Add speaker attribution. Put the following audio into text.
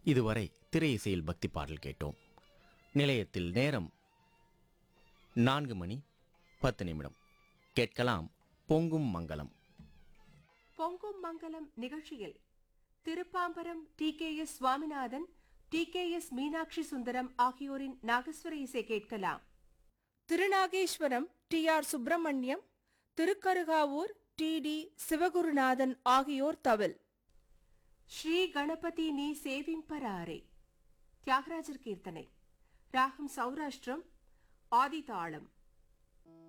Speaker 1: இதுவரை திரை இசையில் பக்தி பாடல் கேட்டோம் நிலையத்தில் நேரம் நான்கு மணி பத்து நிமிடம் கேட்கலாம் பொங்கும் மங்களம்
Speaker 2: பொங்கும் மங்கலம் நிகழ்ச்சியில் Thiruppambaram T K S Swaminathan T K S Meenakshi Sundaram ஆகியோரின் நாகஸ்வர இசை கேட்கலாம் Thirunageswaram T R Subramaniam Thirukkarugavur T T Sivagurunathan ஆகியோர் தவில் ஸ்ரீ கணபதி நீ சேவிம்பராரே தியாகராஜர் கீர்த்தனை ராகம் சௌராஷ்டிரம் ஆதிதாளம்